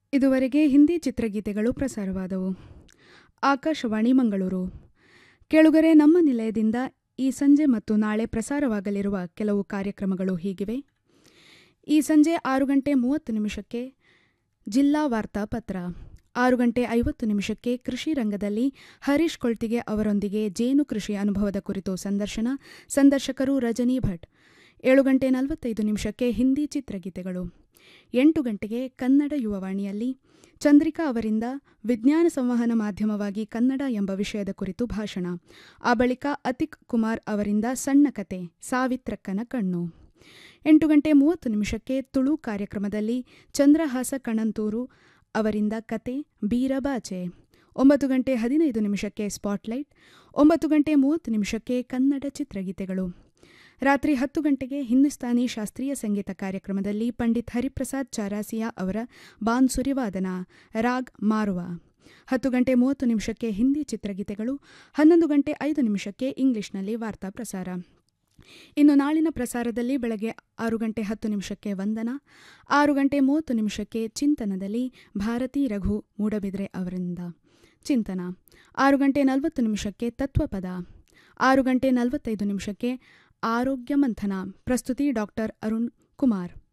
ಇದುವರೆಗೆ ಹಿಂದಿ ಚಿತ್ರಗೀತೆಗಳು ಪ್ರಸಾರವಾದವು ಆಕಾಶವಾಣಿ ಮಂಗಳೂರು ಕೆಳುಗರೆ ನಮ್ಮ ನಿಲಯದಿಂದ ಈ ಸಂಜೆ ಮತ್ತು ನಾಳೆ ಪ್ರಸಾರವಾಗಲಿರುವ ಕೆಲವು ಕಾರ್ಯಕ್ರಮಗಳು ಹೀಗಿವೆ ಈ ಸಂಜೆ ಆರು ಗಂಟೆ ಮೂವತ್ತು ನಿಮಿಷಕ್ಕೆ ಜಿಲ್ಲಾ ವಾರ್ತಾಪತ್ರ ಆರು ಗಂಟೆ ಐವತ್ತು ನಿಮಿಷಕ್ಕೆ ಕೃಷಿ ರಂಗದಲ್ಲಿ ಹರೀಶ್ ಕೊಳ್ತಿಗೆ ಅವರೊಂದಿಗೆ ಜೇನು ಕೃಷಿ ಅನುಭವದ ಕುರಿತು ಸಂದರ್ಶನ ಸಂದರ್ಶಕರು ರಜನಿ ಭಟ್ ಏಳು ಗಂಟೆ ನಲವತ್ತೈದು ನಿಮಿಷಕ್ಕೆ ಹಿಂದಿ ಚಿತ್ರಗೀತೆಗಳು ಎಂಟು ಗಂಟೆಗೆ ಕನ್ನಡ ಯುವವಾಣಿಯಲ್ಲಿ ಚಂದ್ರಿಕಾ ಅವರಿಂದ ವಿಜ್ಞಾನ ಸಂವಹನ ಮಾಧ್ಯಮವಾಗಿ ಕನ್ನಡ ಎಂಬ ವಿಷಯದ ಕುರಿತು ಭಾಷಣ ಆ ಬಳಿಕ ಅತಿಕ್ ಕುಮಾರ್ ಅವರಿಂದ ಸಣ್ಣ ಕತೆ ಸಾವಿತ್ರಕ್ಕನ ಕಣ್ಣು ಎಂಟು ಗಂಟೆ ಮೂವತ್ತು ನಿಮಿಷಕ್ಕೆ ತುಳು ಕಾರ್ಯಕ್ರಮದಲ್ಲಿ ಚಂದ್ರಹಾಸ ಕಣಂತೂರು ಅವರಿಂದ ಕತೆ ಬೀರಬಾಚೆ ಒಂಬತ್ತು ಗಂಟೆ ಹದಿನೈದು ನಿಮಿಷಕ್ಕೆ ಸ್ಪಾಟ್ಲೈಟ್ ಒಂಬತ್ತು ಗಂಟೆ ಮೂವತ್ತು ನಿಮಿಷಕ್ಕೆ ಕನ್ನಡ ಚಿತ್ರಗೀತೆಗಳು ರಾತ್ರಿ ಹತ್ತು ಗಂಟೆಗೆ ಹಿಂದೂಸ್ತಾನಿ ಶಾಸ್ತ್ರೀಯ ಸಂಗೀತ ಕಾರ್ಯಕ್ರಮದಲ್ಲಿ ಪಂಡಿತ್ ಹರಿಪ್ರಸಾದ್ ಚಾರಾಸಿಯಾ ಅವರ ಬಾನ್ಸುರಿ ವಾದನ ರಾಗ್ ಮಾರ್ವಾ ಹತ್ತು ಗಂಟೆ ಮೂವತ್ತು ನಿಮಿಷಕ್ಕೆ ಹಿಂದಿ ಚಿತ್ರಗೀತೆಗಳು ಹನ್ನೊಂದು ಗಂಟೆ ಐದು ನಿಮಿಷಕ್ಕೆ ಇಂಗ್ಲಿಷ್ನಲ್ಲಿ ವಾರ್ತಾ ಪ್ರಸಾರ ಇನ್ನು ನಾಳಿನ ಪ್ರಸಾರದಲ್ಲಿ ಬೆಳಗ್ಗೆ ಆರು ಗಂಟೆ ಹತ್ತು ನಿಮಿಷಕ್ಕೆ ವಂದನ ಆರು ಗಂಟೆ ಮೂವತ್ತು ನಿಮಿಷಕ್ಕೆ ಚಿಂತನದಲ್ಲಿ ಭಾರತಿ ರಘು ಮೂಡಬಿದ್ರೆ ಅವರಿಂದ ಚಿಂತನ ಆರು ಗಂಟೆ ನಲವತ್ತು ನಿಮಿಷಕ್ಕೆ ತತ್ವಪದ ಆರು ಗಂಟೆ ನಲವತ್ತೈದು ನಿಮಿಷಕ್ಕೆ ಆರೋಗ್ಯ ಮಂಥನ ಪ್ರಸ್ತುತಿ ಡಾಕ್ಟರ್ ಅರುಣ್ ಕುಮಾರ್